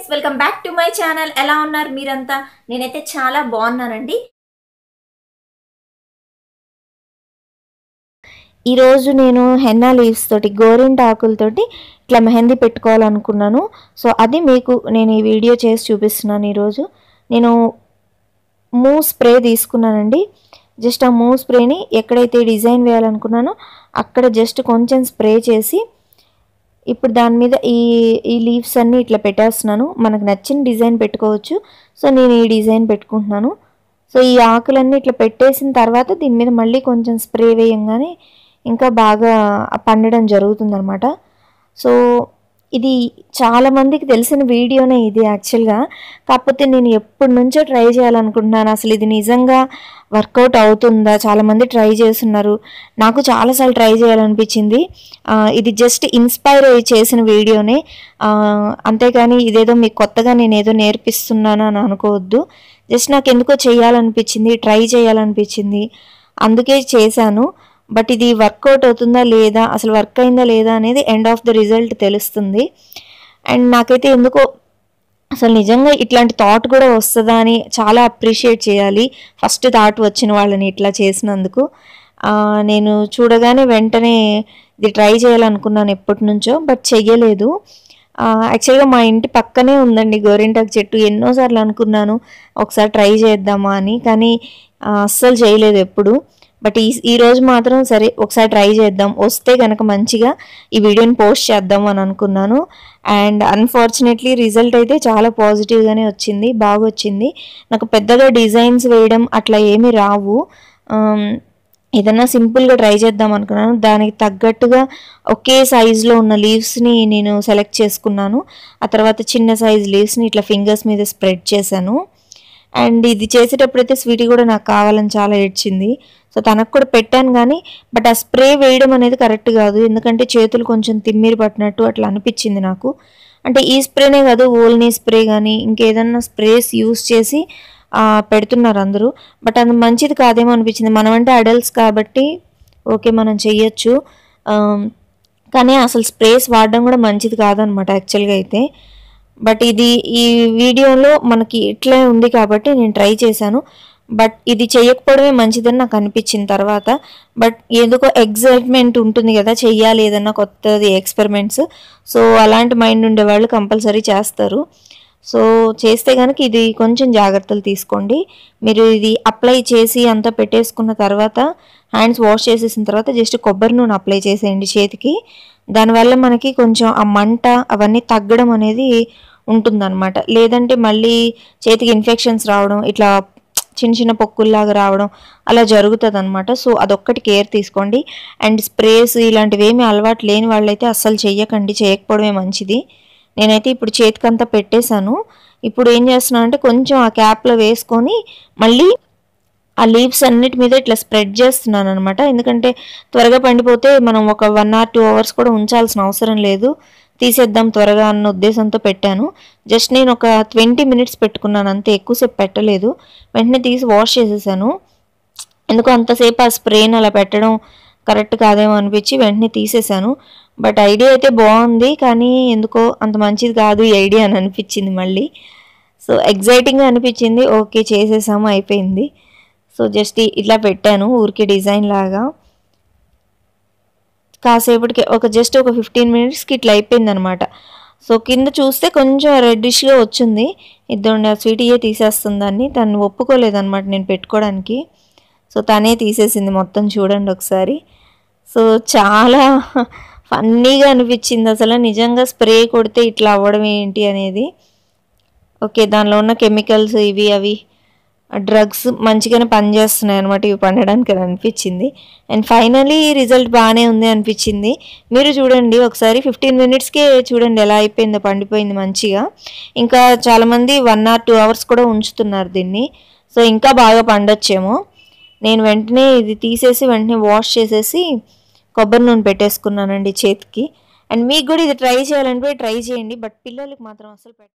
welcome back to my channel ఎలా ఉన్నారు మీరంతా నేనైతే చాలా బాగున్నానండి ఈరోజు నేను హెన్నా లీవ్స్ తోటి గోరింట ఆకులతోటి ఇట్లా మెహందీ పెట్టుకోవాలనుకున్నాను సో అది మీకు నేను ఈ వీడియో చేసి చూపిస్తున్నాను ఈరోజు నేను మూ స్ప్రే తీసుకున్నానండి జస్ట్ ఆ మూ స్ప్రేని ఎక్కడైతే డిజైన్ వేయాలనుకున్నానో అక్కడ జస్ట్ కొంచెం స్ప్రే చేసి ఇప్పుడు దాని మీద ఈ ఈ లీవ్స్ అన్నీ ఇట్లా పెట్టేస్తున్నాను మనకు నచ్చిన డిజైన్ పెట్టుకోవచ్చు సో నేను ఈ డిజైన్ పెట్టుకుంటున్నాను సో ఈ ఆకులన్నీ ఇట్లా పెట్టేసిన తర్వాత దీని మీద మళ్ళీ కొంచెం స్ప్రే వేయంగానే ఇంకా బాగా పండడం జరుగుతుందనమాట సో ఇది చాలా మందికి తెలిసిన వీడియోనే ఇది యాక్చువల్గా కాకపోతే నేను ఎప్పటి నుంచో ట్రై చేయాలనుకుంటున్నాను అసలు ఇది నిజంగా వర్కౌట్ అవుతుందా చాలామంది ట్రై చేస్తున్నారు నాకు చాలాసార్లు ట్రై చేయాలనిపించింది ఆ, ఇది జస్ట్ ఇన్స్పైర్ అయ్యి చేసిన వీడియోనే ఆ, అంతేకాని ఇదేదో మీకు కొత్తగా నేను ఏదో నేర్పిస్తున్నాను అని అనుకోవద్దు జస్ట్ నాకు ఎందుకో చేయాలనిపించింది ట్రై చేయాలనిపించింది అందుకే చేశాను బట్ ఇది వర్కౌట్ అవుతుందా లేదా అసలు వర్క్ అయిందా లేదా అనేది ఎండ్ ఆఫ్ ద రిజల్ట్ తెలుస్తుంది అండ్ నాకైతే ఎందుకో అసలు నిజంగా ఇట్లాంటి థాట్ కూడా వస్తుందా అని చాలా అప్రిషియేట్ చేయాలి ఫస్ట్ థాట్ వచ్చిన వాళ్ళని ఇట్లా చేసినందుకు ఆ, నేను చూడగానే వెంటనే ఇది ట్రై చేయాలనుకున్నాను ఎప్పటి నుంచో బట్ చెయ్యలేదు యాక్చువల్గా మా ఇంటి పక్కనే ఉందండి గోరింటాకు చెట్టు ఎన్నోసార్లు అనుకున్నాను ఒకసారి ట్రై చేద్దామా అని కానీ ఆ, అస్సలు చేయలేదు ఎప్పుడు బట్ ఈ ఈ రోజు మాత్రం సరే ఒకసారి ట్రై చేద్దాం వస్తే కనుక మంచిగా ఈ వీడియోని పోస్ట్ చేద్దాం అని అనుకున్నాను అండ్ అన్ఫార్చునేట్లీ రిజల్ట్ అయితే చాలా పాజిటివ్గానే వచ్చింది బాగా వచ్చింది నాకు పెద్దగా డిజైన్స్ వేయడం అట్లా ఏమీ రావు ఆమ్, ఏదన్నా సింపుల్గా ట్రై చేద్దాం అనుకున్నాను దానికి తగ్గట్టుగా ఒకే సైజులో ఉన్న లీవ్స్ని నేను సెలెక్ట్ చేసుకున్నాను ఆ తర్వాత చిన్న సైజ్ లీవ్స్ని ఇట్లా ఫింగర్స్ మీద స్ప్రెడ్ చేశాను అండ్ ఇది చేసేటప్పుడైతే స్వీటీ కూడా నాకు కావాలని చాలా ఏడ్చింది సో తనకు కూడా పెట్టాను కానీ బట్ ఆ స్ప్రే వేయడం అనేది కరెక్ట్ కాదు ఎందుకంటే చేతులు కొంచెం తిమ్మిరి పట్టినట్టు అట్లా అనిపించింది నాకు అంటే ఈ స్ప్రేనే కాదు ఓల్నీ స్ప్రే కానీ ఇంకేదన్నా స్ప్రేస్ యూస్ చేసి ఆ, పెడుతున్నారు అందరూ బట్ అది మంచిది కాదేమో అనిపించింది మనం అంటే అడల్ట్స్ కాబట్టి ఓకే మనం చెయ్యొచ్చు ఆమ్, కానీ అసలు స్ప్రేస్ వాడడం కూడా మంచిది కాదనమాట యాక్చువల్గా అయితే బట్ ఇది ఈ వీడియోలో మనకి ఇట్లే ఉంది కాబట్టి నేను ట్రై చేశాను బట్ ఇది చేయకపోవడమే మంచిదని నాకు అనిపించిన తర్వాత బట్ ఎందుకో ఎగ్జైట్మెంట్ ఉంటుంది కదా చెయ్యాలి ఏదన్నా కొత్తది ఎక్స్పెరిమెంట్స్ సో అలాంటి మైండ్ ఉండే వాళ్ళు కంపల్సరీ చేస్తారు సో చేస్తే కనుక ఇది కొంచెం జాగ్రత్తలు తీసుకోండి మీరు ఇది అప్లై చేసి అంతా పెట్టేసుకున్న తర్వాత హ్యాండ్స్ వాష్ చేసేసిన తర్వాత జస్ట్ కొబ్బరి నూనె అప్లై చేసేయండి చేతికి దానివల్ల మనకి కొంచెం ఆ మంట అవన్నీ తగ్గడం అనేది ఉంటుందన్నమాట లేదంటే మళ్ళీ చేతికి ఇన్ఫెక్షన్స్ రావడం ఇట్లా చిన్న చిన్న పొక్కుల్లాగా రావడం అలా జరుగుతుంది అనమాట సో అదొక్కటి కేర్ తీసుకోండి అండ్ స్ప్రేస్ ఇలాంటివి ఏమీ అలవాటు లేని వాళ్ళైతే అస్సలు చెయ్యకండి చేయకపోవడమే మంచిది నేనైతే ఇప్పుడు చేతికంతా పెట్టేశాను ఇప్పుడు ఏం చేస్తున్నాను అంటే కొంచెం ఆ క్యాప్లో వేసుకొని మళ్ళీ ఆ లీవ్స్ అన్నిటి మీద ఇట్లా స్ప్రెడ్ చేస్తున్నాను అనమాట ఎందుకంటే త్వరగా పండిపోతే మనం ఒక వన్ ఆర్ టూ అవర్స్ కూడా ఉంచాల్సిన అవసరం లేదు తీసేద్దాం త్వరగా అన్న ఉద్దేశంతో పెట్టాను జస్ట్ నేను ఒక ట్వంటీ మినిట్స్ పెట్టుకున్నాను అంతే ఎక్కువసేపు పెట్టలేదు వెంటనే తీసి వాష్ చేసేసాను ఎందుకో అంతసేపు ఆ స్ప్రేని అలా పెట్టడం కరెక్ట్ కాదేమో అనిపించి వెంటనే తీసేశాను బట్ ఐడియా అయితే బాగుంది కానీ ఎందుకో అంత మంచిది కాదు ఈ ఐడియా అని అనిపించింది మళ్ళీ సో ఎగ్జైటింగ్గా అనిపించింది ఓకే చేసేసాము అయిపోయింది సో జస్ట్ ఇట్లా పెట్టాను ఊరికే డిజైన్ లాగా కాసేపటికి ఒక జస్ట్ ఒక ఫిఫ్టీన్ మినిట్స్కి ఇట్లా అయిపోయింది అనమాట సో కింద చూస్తే కొంచెం రెడ్డిష్గా వచ్చింది ఇద్దరు ఆ స్వీటీయే తీసేస్తుంది దాన్ని తను ఒప్పుకోలేదన్నమాట నేను పెట్టుకోవడానికి సో తనే తీసేసింది మొత్తం చూడండి ఒకసారి సో చాలా ఫన్నీగా అనిపించింది అసలు నిజంగా స్ప్రే కొడితే ఇట్లా అవ్వడం ఏంటి అనేది ఓకే దానిలో ఉన్న కెమికల్స్ ఇవి అవి డ్రగ్స్ మంచిగానే పనిచేస్తున్నాయి అనమాట ఇవి పండడానికి అని అనిపించింది అండ్ ఫైనలీ రిజల్ట్ బాగానే ఉంది అనిపించింది మీరు చూడండి ఒకసారి ఫిఫ్టీన్ మినిట్స్కే చూడండి ఎలా అయిపోయిందో పండిపోయింది మంచిగా ఇంకా చాలామంది వన్ ఆర్ టూ అవర్స్ కూడా ఉంచుతున్నారు దీన్ని సో ఇంకా బాగా పండొచ్చేమో నేను వెంటనే ఇది తీసేసి వెంటనే వాష్ చేసేసి కొబ్బరి నూనె పెట్టేసుకున్నానండి చేతికి అండ్ మీకు కూడా ఇది ట్రై చేయాలంటే ట్రై చేయండి బట్ పిల్లలకి మాత్రం అసలు పెట్ట